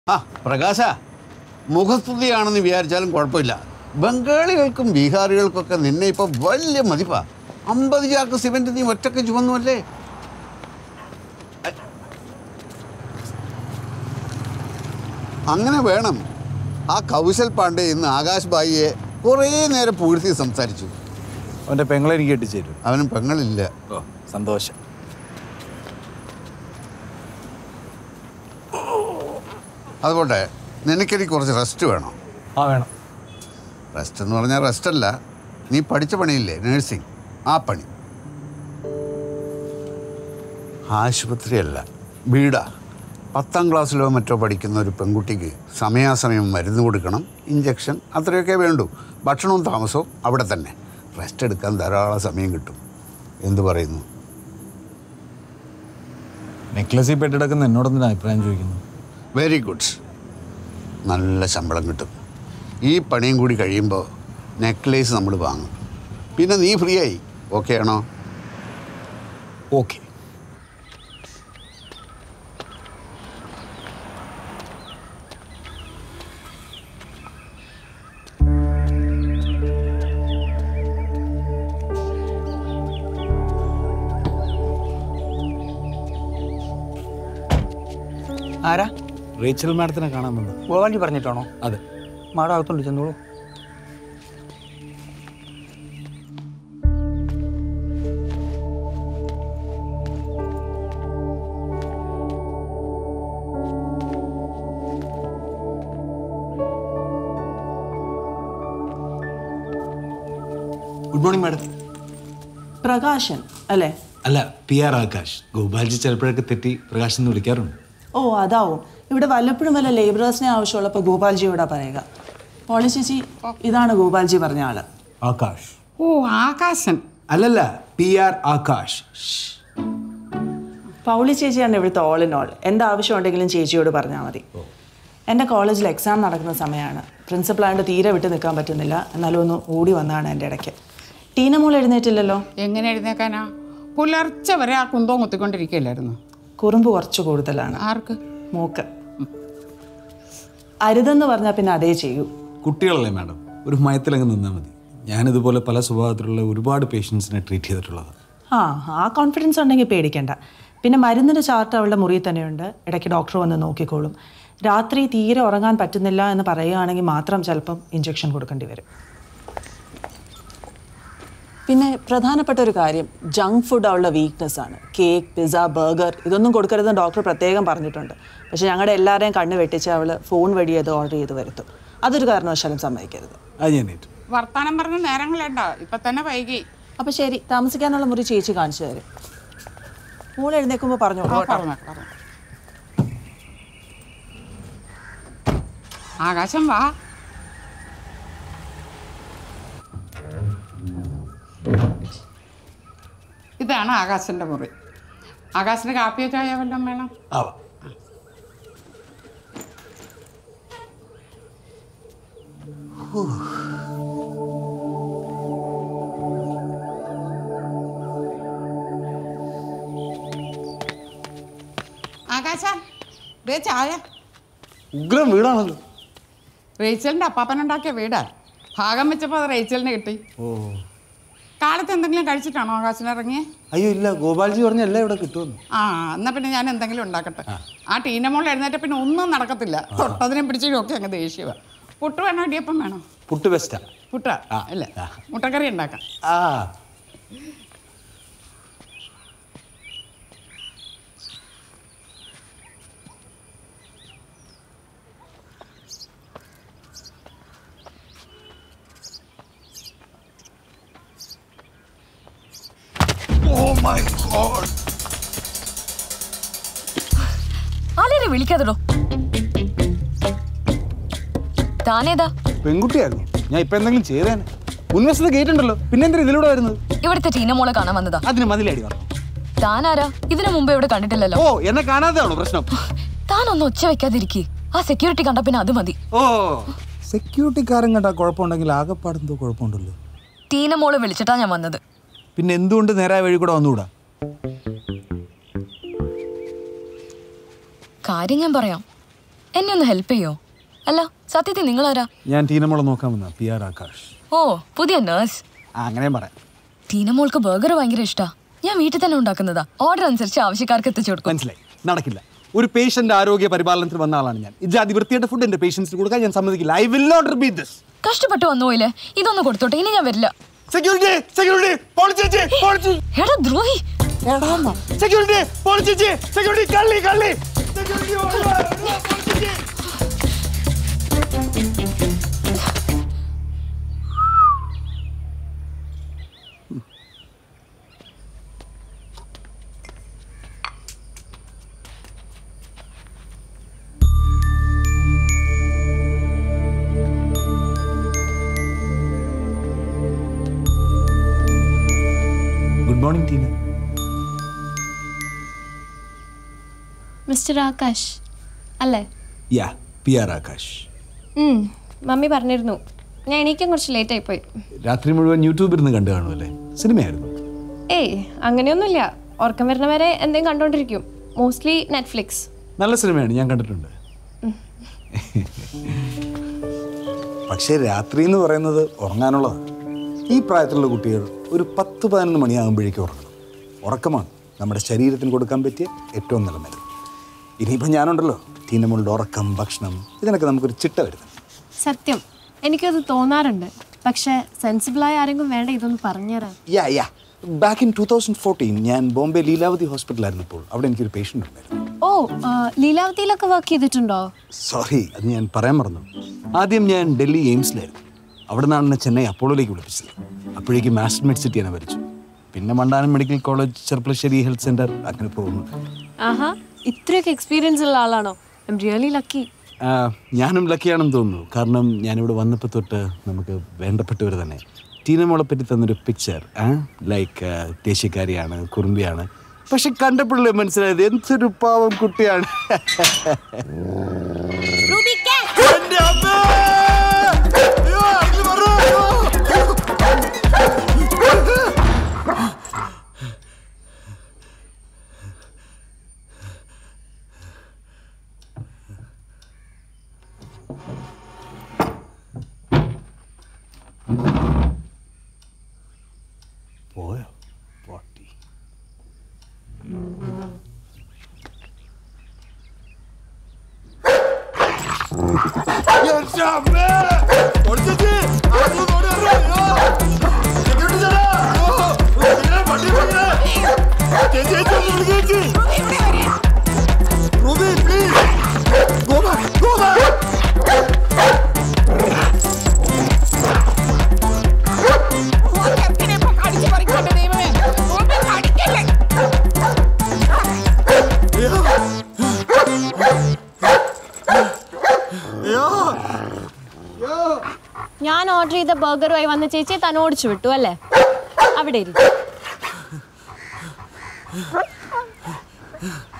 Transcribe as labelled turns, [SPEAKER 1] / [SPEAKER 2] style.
[SPEAKER 1] ആ പ്രകാശ മുഖസ്തുതിയാണെന്ന് വിചാരിച്ചാലും കുഴപ്പമില്ല ബംഗാളികൾക്കും ബീഹാറികൾക്കൊക്കെ നിന്നെ ഇപ്പൊ വലിയ മതിപ്പാ അമ്പത് ചാക്ക് സിമെന്റ് നീ ഒറ്റക്ക് ചുമന്നുമല്ലേ അങ്ങനെ വേണം ആ കൗശൽ പാണ്ഡെ ഇന്ന് ആകാശ് ബായിയെ കുറേ നേരം പൂഴ്ത്തി സംസാരിച്ചു
[SPEAKER 2] അവൻ്റെ പെങ്ങളെ എനിക്ക് കെട്ടിച്ചു തരും
[SPEAKER 1] അവനും പെങ്ങളില്ല
[SPEAKER 2] ഓ സന്തോഷം
[SPEAKER 1] അതുകൊണ്ട് നിനക്കെനിക്ക് കുറച്ച് റെസ്റ്റ് വേണം
[SPEAKER 2] ആ വേണം
[SPEAKER 1] റെസ്റ്റ് എന്ന് പറഞ്ഞാൽ റെസ്റ്റ് അല്ല നീ പഠിച്ച പണിയില്ലേ നേഴ്സിംഗ് ആ പണി ആശുപത്രിയല്ല വീടാ പത്താം ക്ലാസ്സിലോ മറ്റോ പഠിക്കുന്ന ഒരു പെൺകുട്ടിക്ക് സമയാസമയം മരുന്ന് കൊടുക്കണം ഇഞ്ചക്ഷൻ അത്രയൊക്കെ വേണ്ടൂ ഭക്ഷണവും താമസവും അവിടെ തന്നെ റെസ്റ്റ് എടുക്കാൻ ധാരാളം സമയം കിട്ടും എന്തു പറയുന്നു
[SPEAKER 2] നെക്ലസിൽ പെട്ടെടുക്കുന്ന എന്നോടൊന്നും അഭിപ്രായം ചോദിക്കുന്നു
[SPEAKER 1] വെരി ഗുഡ് നല്ല ശമ്പളം കിട്ടും ഈ പണിയും കൂടി കഴിയുമ്പോൾ നെക്ലേസ് നമ്മൾ വാങ്ങും പിന്നെ നീ ഫ്രീ ആയി ഓക്കെ ആണോ
[SPEAKER 2] ഓക്കെ
[SPEAKER 3] ആരാ
[SPEAKER 2] റേച്ചൽ മാഡത്തിനെ കാണാൻ വന്നു
[SPEAKER 3] ഗോപാൽജി പറഞ്ഞിട്ടാണോ
[SPEAKER 2] അതെ
[SPEAKER 3] മാഡം അകത്തോണ്ട് ചെന്നോളൂ
[SPEAKER 2] ഗുഡ് മോർണിംഗ് മാഡം
[SPEAKER 4] പ്രകാശൻ അല്ലേ
[SPEAKER 2] അല്ല പി ആർ ആകാശ് ഗോപാൽജി ചിലപ്പോഴൊക്കെ തെറ്റി പ്രകാശ് എന്ന് വിളിക്കാറുണ്ട്
[SPEAKER 4] ഓ അതാവും ഇവിടെ വല്ലപ്പോഴും വല്ല ലേബറേഴ്സിനെ ആവശ്യമുള്ളപ്പോൾ ഗോപാൽജി ഇവിടെ പറയുക പോളി ചേച്ചി ഇതാണ് ഗോപാൽജി പറഞ്ഞ ആള്
[SPEAKER 2] ആകാശ്
[SPEAKER 5] ഓ ആകാശൻ
[SPEAKER 2] അല്ലല്ല പി ആർ ആകാശ്
[SPEAKER 4] പൗളി ചേച്ചിയാണ് ഇവിടുത്തെ ഓൾ ഇൻ ഓൾ എന്താവശ്യം ഉണ്ടെങ്കിലും ചേച്ചിയോട് പറഞ്ഞാൽ മതി എൻ്റെ കോളേജിൽ എക്സാം നടക്കുന്ന സമയമാണ് പ്രിൻസിപ്പളായിട്ട് തീരെ വിട്ട് നിൽക്കാൻ പറ്റുന്നില്ല എന്നാലും ഒന്ന് ഓടി വന്നതാണ് എൻ്റെ ഇടയ്ക്ക് ടീന മോൾ എഴുന്നേറ്റില്ലല്ലോ
[SPEAKER 5] എങ്ങനെ എഴുന്നേക്കാനാ പുലർച്ചെ വരെ ആ കുന്തവും കുത്തിക്കൊണ്ടിരിക്കുകയല്ലായിരുന്നു
[SPEAKER 4] കുറുമ്പ് കുറച്ച് കൂടുതലാണ്
[SPEAKER 5] ആർക്ക്
[SPEAKER 4] മൂക്ക് അരുതെന്ന് പറഞ്ഞാൽ പിന്നെ അതേ ചെയ്യൂ
[SPEAKER 2] കുട്ടികളല്ലേ മാഡം ഒരു മയത്തിലങ്ങ് നിന്നാൽ മതി ഞാനിതുപോലെ പല സ്വഭാവത്തിലുള്ള ഒരുപാട് പേഷ്യൻസിനെ ട്രീറ്റ് ചെയ്തിട്ടുള്ളതാണ്
[SPEAKER 4] ആ ആ കോൺഫിഡൻസ് ഉണ്ടെങ്കിൽ പേടിക്കണ്ട പിന്നെ മരുന്നിൻ്റെ ചാർട്ട് അവളുടെ മുറിയിൽ തന്നെയുണ്ട് ഇടയ്ക്ക് ഡോക്ടർ വന്ന് നോക്കിക്കോളും രാത്രി തീരെ ഉറങ്ങാൻ പറ്റുന്നില്ല എന്ന് പറയുകയാണെങ്കിൽ മാത്രം ചിലപ്പം ഇഞ്ചെക്ഷൻ കൊടുക്കേണ്ടി വരും പിന്നെ പ്രധാനപ്പെട്ട ഒരു കാര്യം ജങ്ക് ഫുഡ് അവളുടെ വീക്ക്നെസ് ആണ് കേക്ക് പിസ്സ ബർഗർ ഇതൊന്നും കൊടുക്കരുതെന്ന് ഡോക്ടർ പ്രത്യേകം പറഞ്ഞിട്ടുണ്ട് പക്ഷേ ഞങ്ങളുടെ എല്ലാവരെയും കണ്ണ് വെട്ടിച്ച് അവൾ ഫോൺ വഴി അത് ഓർഡർ ചെയ്ത് വരുത്തും അതൊരു കാരണവശാലും സമ്മതിക്കരുത്
[SPEAKER 2] അത് ഞാൻ ഏറ്റു
[SPEAKER 5] വർത്താനം പറഞ്ഞ നേരങ്ങളുണ്ടോ ഇപ്പൊ തന്നെ വൈകി
[SPEAKER 4] അപ്പോൾ ശരി താമസിക്കാനുള്ള മുറി ചേച്ചി കാണിച്ചു തരും മോൾ എഴുന്നേൽക്കുമ്പോൾ പറഞ്ഞോളൂ
[SPEAKER 5] ആ,
[SPEAKER 4] കേട്ടോ.
[SPEAKER 5] പറഞ്ഞോ, പറഞ്ഞോ. ആകാശം വാ ഇതാണ് ആകാശന്റെ മുറി ആകാശന് കാപ്പിയോ ചായ വല്ലതും വേണം
[SPEAKER 2] ആവാം
[SPEAKER 5] ആകാശ ദേ ചായ
[SPEAKER 2] ഉഗ്രം വീടാണല്ലോ
[SPEAKER 5] റേച്ചലിന്റെ അപ്പാപ്പനുണ്ടാക്കിയ വീടാ ഭാഗം വെച്ചപ്പോൾ അത് റേച്ചലിന് കിട്ടി
[SPEAKER 2] ഓ
[SPEAKER 5] കാലത്ത് എന്തെങ്കിലും കഴിച്ചിട്ടാണോ ആകാശന് ഇറങ്ങിയേ
[SPEAKER 2] അയ്യോ ഇല്ല ഗോപാൽജി പറഞ്ഞ എല്ലാം ഇവിടെ കിട്ടുമെന്ന്
[SPEAKER 5] ആ എന്നാ പിന്നെ ഞാൻ എന്തെങ്കിലും ഉണ്ടാക്കട്ടെ ആ ടീനമോൾ എഴുന്നേറ്റ പിന്നെ ഒന്നും നടക്കത്തില്ല തൊട്ടതിനും പിടിച്ചതിനും ഒക്കെ അങ്ങ് ദേഷ്യവാ പുട്ട് വേണോ ഇടിയപ്പം വേണോ
[SPEAKER 2] പുട്ട് ബെസ്റ്റാ
[SPEAKER 5] പുട്ട അല്ലേ മുട്ടക്കറി ഉണ്ടാക്കാം
[SPEAKER 2] ആ
[SPEAKER 6] ആരെയും വിളിക്കാതടോ താനേതാ
[SPEAKER 2] പെൺകുട്ടിയായിരുന്നു ഞാൻ ഇപ്പൊ എന്തെങ്കിലും ചെയ്തേനെ മുൻവശത്ത് ഗേറ്റ് ഉണ്ടല്ലോ പിന്നെ എന്തിനാ ഇതിലൂടെ വരുന്നത്
[SPEAKER 6] ഇവിടുത്തെ ടീനമോളെ കാണാൻ വന്നതാ
[SPEAKER 2] അതിന് മതിലടി പറഞ്ഞു
[SPEAKER 6] താനാരാ ഇതിനു മുമ്പ് ഇവിടെ കണ്ടിട്ടില്ലല്ലോ
[SPEAKER 2] ഓ എന്നെ കാണാതെയാണോ പ്രശ്നം
[SPEAKER 6] താനൊന്ന് ഒച്ച വെക്കാതിരിക്കേ ആ സെക്യൂരിറ്റി കണ്ട പിന്നെ അത് മതി
[SPEAKER 2] ഓ സെക്യൂരിറ്റിക്കാരൻ കണ്ടാ കുഴപ്പമുണ്ടെങ്കിൽ ആകെപ്പാടെന്തോ കുഴപ്പമുണ്ടല്ലോ
[SPEAKER 6] ടീനമോളെ വിളിച്ചിട്ടാ ഞാൻ വന്നത്
[SPEAKER 2] പിന്നെ എന്തുകൊണ്ട് നേരായ വഴി കൂടെ വന്നുകൂടാ
[SPEAKER 6] കാര്യം ഞാൻ പറയാം എന്നെ ഒന്ന് ഹെൽപ്പ് ചെയ്യോ അല്ല സത്യത്തിൽ നിങ്ങളാരാ
[SPEAKER 2] ഞാൻ ടീനമോളെ നോക്കാൻ വന്ന പി ആർ ആകാശ്
[SPEAKER 6] ഓ പുതിയ നേഴ്സ്
[SPEAKER 2] ആ അങ്ങനെയും പറയാം
[SPEAKER 6] ടീനമോൾക്ക് ബർഗർ ഭയങ്കര ഇഷ്ടാ ഞാൻ വീട്ടിൽ തന്നെ ഉണ്ടാക്കുന്നതാ ഓർഡർ അനുസരിച്ച് ആവശ്യക്കാർക്ക് എത്തിച്ചു കൊടുക്കും
[SPEAKER 2] മനസ്സിലായി നടക്കില്ല ഒരു പേഷ്യന്റ് ആരോഗ്യ പരിപാലനത്തിന് വന്ന ആളാണ് ഞാൻ ഇജാതി വൃത്തിയുടെ ഫുഡ് എന്റെ പേഷ്യൻസിന് കൊടുക്കാൻ ഞാൻ സമ്മതിക്കില്ല I will not repeat this
[SPEAKER 6] കഷ്ടപ്പെട്ട് വന്നു പോയില്ലേ ഇതൊന്ന് കൊടുത്തോട്ടെ ഇനി ഞാൻ വരില്ല
[SPEAKER 2] സെക്യൂരിറ്റി സെക്യൂരിറ്റി പോളിച്ചേച്ചി പോളിച്ചി
[SPEAKER 6] എടാ ദ്രോഹി
[SPEAKER 2] സെക്യൂരിറ്റി പോളിച്ചേച്ചി സെക്യൂരിറ്റി കള്ളി കള്ളി security good morning Tina
[SPEAKER 7] mister Akash അല്ലേ
[SPEAKER 2] യാ പി ആർ ആകാശ്
[SPEAKER 7] ഉം, മമ്മി പറഞ്ഞിരുന്നു ഞാൻ എണീക്കാൻ കുറച്ച് ലേറ്റ് ആയിപ്പോയി
[SPEAKER 2] രാത്രി മുഴുവൻ യൂട്യൂബിൽ നിന്ന് കണ്ടു കാണുമല്ലേ സിനിമയായിരുന്നു
[SPEAKER 7] ഏയ് അങ്ങനെയൊന്നുമില്ല ഉറക്കം വരുന്നവരെ എന്തെങ്കിലും കണ്ടോണ്ടിരിക്കും മോസ്റ്റ്ലി നെറ്റ്ഫ്ലിക്സ്
[SPEAKER 2] നല്ല സിനിമയാണ് ഞാൻ കണ്ടിട്ടുണ്ട് പക്ഷേ രാത്രി എന്ന് പറയുന്നത് ഉറങ്ങാനുള്ളതാണ് ഈ പ്രായത്തിലുള്ള കുട്ടികൾ ഒരു പത്ത് പതിനൊന്ന് മണിയാകുമ്പോഴേക്കും ഉറങ്ങണം ഉറക്കമാണ് നമ്മുടെ ശരീരത്തിന് കൊടുക്കാൻ പറ്റിയ ഏറ്റവും നല്ല മരുന്ന് ഇനിയിപ്പോൾ ഞാനുണ്ടല്ലോ ടീനമുളുടെ ഉറക്കം ഭക്ഷണം ഇതിനൊക്കെ നമുക്കൊരു ചിട്ട വരുന്നത്
[SPEAKER 7] സത്യം എനിക്കത് തോന്നാറുണ്ട് പക്ഷെ സെൻസിബിളായ ആരെങ്കിലും വേണ്ട ഇതൊന്ന് പറഞ്ഞുതരാൻ
[SPEAKER 2] yeah yeah back in two thousand fourteen ഞാൻ ബോംബെ ലീലാവതി ഹോസ്പിറ്റലായിരുന്നപ്പോൾ അവിടെ എനിക്കൊരു പേഷ്യൻ്റ് ഉണ്ടായിരുന്നു
[SPEAKER 7] ഓ ആ, ലീലാവതിയിലൊക്കെ വർക്ക് ചെയ്തിട്ടുണ്ടോ
[SPEAKER 2] സോറി അത് ഞാൻ പറയാൻ മറന്നു ആദ്യം ഞാൻ ഡൽഹി എയിംസിലായിരുന്നു അവിടെ നിന്നാണ് എന്നെ ചെന്നൈ അപ്പോളോയിലേക്ക് വിളിപ്പിച്ചത് അപ്പോഴേക്കും മാസ്റ്റർ മെഡ് സിറ്റി എന്നെ ഭരിച്ചു പിന്നെ Mandanam medical college Cherpulassery health centre അങ്ങനെ പോകുന്നു
[SPEAKER 7] ആഹാ ഇത്രയൊക്കെ എക്സ്പീരിയൻസ് ഉള്ള ആളാണോ ഐ എം റിയലി ലക്കി
[SPEAKER 2] ആ, ഞാനും ലക്കിയാണെന്ന് തോന്നുന്നു കാരണം ഞാനിവിടെ വന്നപ്പോൾ തൊട്ട് നമുക്ക് വേണ്ടപ്പെട്ടവർ തന്നെ ടീനമോളെ പറ്റി തന്നൊരു പിക്ചർ ലൈക്ക് ദേശീയക്കാരിയാണ് കുറുമ്പിയാണ് പക്ഷെ കണ്ടപ്പോഴല്ലേ മനസ്സിലായത് എന്തൊരു പാവം കുട്ടിയാണ് എൻ്റെ അമ്മേ! അയ്യോ, അടിച്ച് മാറ്, അയ്യോ! പോയോ പൊട്ടി എൻ്റെ അമ്മേ! പൊടിച്ചേച്ചി! ആരെങ്കിലും ഓടി വരണോ? അയ്യോ! സെക്യൂരിറ്റി ചേട്ടാ! അയ്യോ! ഇങ്ങനെ പട്ടി പോയില്ലേ? ചേച്ചി, ചേച്ചി, ഒന്ന് വിളിക്ക് ചേച്ചി. Ruby, please. Go back, go back.
[SPEAKER 7] ഞാൻ ഓർഡർ ചെയ്ത ബർഗറുമായി വന്ന ചേച്ചി തന്നെ ഓടിച്ചു വിട്ടു അല്ലേ അവിടെ ഇരിക്കും